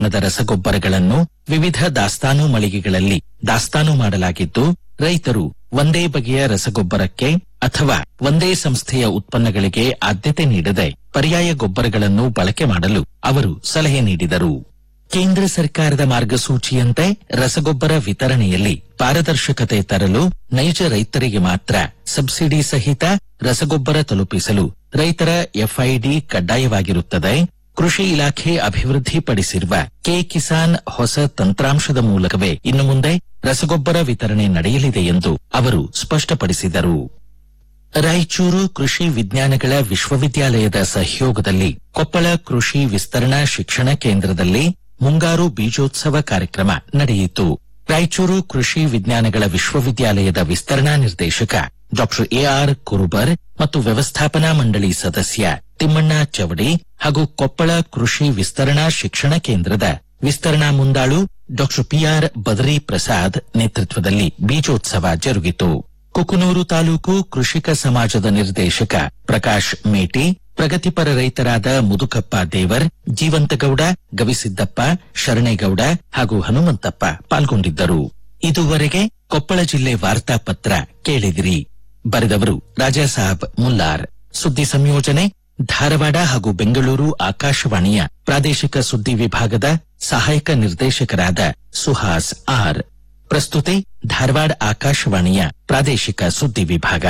the ರಸಗೊಬ್ಬರಗಳನ್ನು ವಿವಿಧ ದಾಸ್ತಾನು ಮಳಿಗೆಗಳಲ್ಲಿ ದಾಸ್ತಾನು ಮಾಡಲಾಗಿದ್ದು ರೈತರು ಒಂದೇ ಬಗೆಯ ರಸಗೊಬ್ಬರಕ್ಕೆ ಅಥವಾ ಒಂದೇ ಸಂಸ್ಥೆಯ ಉತ್ಪನ್ನಗಳಿಗೆ ಆದ್ಯತೆ ನೀಡದೆ ಪರ್ಯಾಯ ಗೊಬ್ಬರಗಳನ್ನು ಬಳಕೆ ಮಾಡಲು ಅವರು ಸಲಹೆ ನೀಡಿದರು ಕೇಂದ್ರ ಸರ್ಕಾರದ ಮಾರ್ಗಸೂಚಿಯಂತೆ ರಸಗೊಬ್ಬರ ವಿತರಣೆಯಲ್ಲಿ ಪಾರದರ್ಶಕತೆ ತರಲು ನೈಜ ರೈತರಿಗೆ ಮಾತ್ರ ಸಬ್ಸಿಡಿ ಸಹಿತ ರಸಗೊಬ್ಬರ ತಲುಪಿಸಲು ರೈತರ ಎಫ್ಐಡಿ ಕಡ್ಡಾಯವಾಗಿರುತ್ತದೆ ಕೃಷಿ ಇಲಾಖೆ ಅಭಿವೃದ್ಧಿಪಡಿಸಿರುವ ಕೆ ಕಿಸಾನ್ ಹೊಸ ತಂತ್ರಾಂಶದ ಮೂಲಕವೇ ಇನ್ನು ಮುಂದೆ ರಸಗೊಬ್ಬರ ವಿತರಣೆ ನಡೆಯಲಿದೆ ಎಂದು ಅವರು ಸ್ಪಷ್ಟಪಡಿಸಿದರು ರಾಯಚೂರು ಕೃಷಿ ವಿಜ್ಞಾನಗಳ ವಿಶ್ವವಿದ್ಯಾಲಯದ ಸಹಯೋಗದಲ್ಲಿ ಕೊಪ್ಪಳ ಕೃಷಿ ವಿಸ್ತರಣಾ ಶಿಕ್ಷಣ ಕೇಂದ್ರದಲ್ಲಿ ಮುಂಗಾರು ಬೀಜೋತ್ಸವ ಕಾರ್ಯಕ್ರಮ ನಡೆಯಿತು ರಾಯಚೂರು ಕೃಷಿ ವಿಜ್ಞಾನಗಳ ವಿಶ್ವವಿದ್ಯಾಲಯದ ವಿಸ್ತರಣಾ ನಿರ್ದೇಶಕ ಡಾ ಎಆರ್ ಕುರುಬರ್ ಮತ್ತು ವ್ಯವಸ್ಥಾಪನಾ ಮಂಡಳಿ ಸದಸ್ಯ ತಿಮ್ಮಣ್ಣ ಚವಡಿ ಹಾಗೂ ಕೊಪ್ಪಳ ಕೃಷಿ ವಿಸ್ತರಣಾ ಶಿಕ್ಷಣ ಕೇಂದ್ರದ ವಿಸ್ತರಣಾ ಮುಂದಾಳು ಡಾ ಪಿಆರ್ ಬದರಿ ಪ್ರಸಾದ್ ನೇತೃತ್ವದಲ್ಲಿ ಬೀಜೋತ್ಸವ ಜರುಗಿತು ಕುಕನೂರು ತಾಲೂಕು ಕೃಷಿಕ ಸಮಾಜದ ನಿರ್ದೇಶಕ ಪ್ರಕಾಶ್ ಮೇಟಿ ಪ್ರಗತಿಪರ ರೈತರಾದ ಮುದುಕಪ್ಪ ದೇವರ್ ಜೀವಂತಗೌಡ ಗವಿಸಿದ್ದಪ್ಪ ಶರಣೇಗೌಡ ಹಾಗೂ ಹನುಮಂತಪ್ಪ ಪಾಲ್ಗೊಂಡಿದ್ದರು ಇದುವರೆಗೆ ಕೊಪ್ಪಳ ಜಿಲ್ಲೆ ವಾರ್ತಾಪತ್ರ ಕೇಳಿದಿರಿ ಬರೆದವರು ರಾಜಾಸಾಬ್ ಮುಲ್ಲಾರ್ ಸುದ್ದಿ ಸಂಯೋಜನೆ ಧಾರವಾಡ ಹಾಗೂ ಬೆಂಗಳೂರು ಆಕಾಶವಾಣಿಯ ಪ್ರಾದೇಶಿಕ ಸುದ್ದಿ ವಿಭಾಗದ ಸಹಾಯಕ ನಿರ್ದೇಶಕರಾದ ಸುಹಾಸ್ ಆರ್ ಪ್ರಸ್ತುತಿ ಧಾರವಾಡ ಆಕಾಶವಾಣಿಯ ಪ್ರಾದೇಶಿಕ ಸುದ್ದಿ ವಿಭಾಗ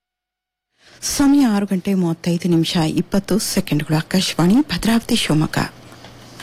ಸಮಯ ಆರು ಗಂಟೆ ಮೂವತ್ತೈದು ನಿಮಿಷ ಇಪ್ಪತ್ತು ಸೆಕೆಂಡ್ಗಳು ಆಕಾಶವಾಣಿ ಭದ್ರಾವತಿ ಶಿವಮೊಗ್ಗ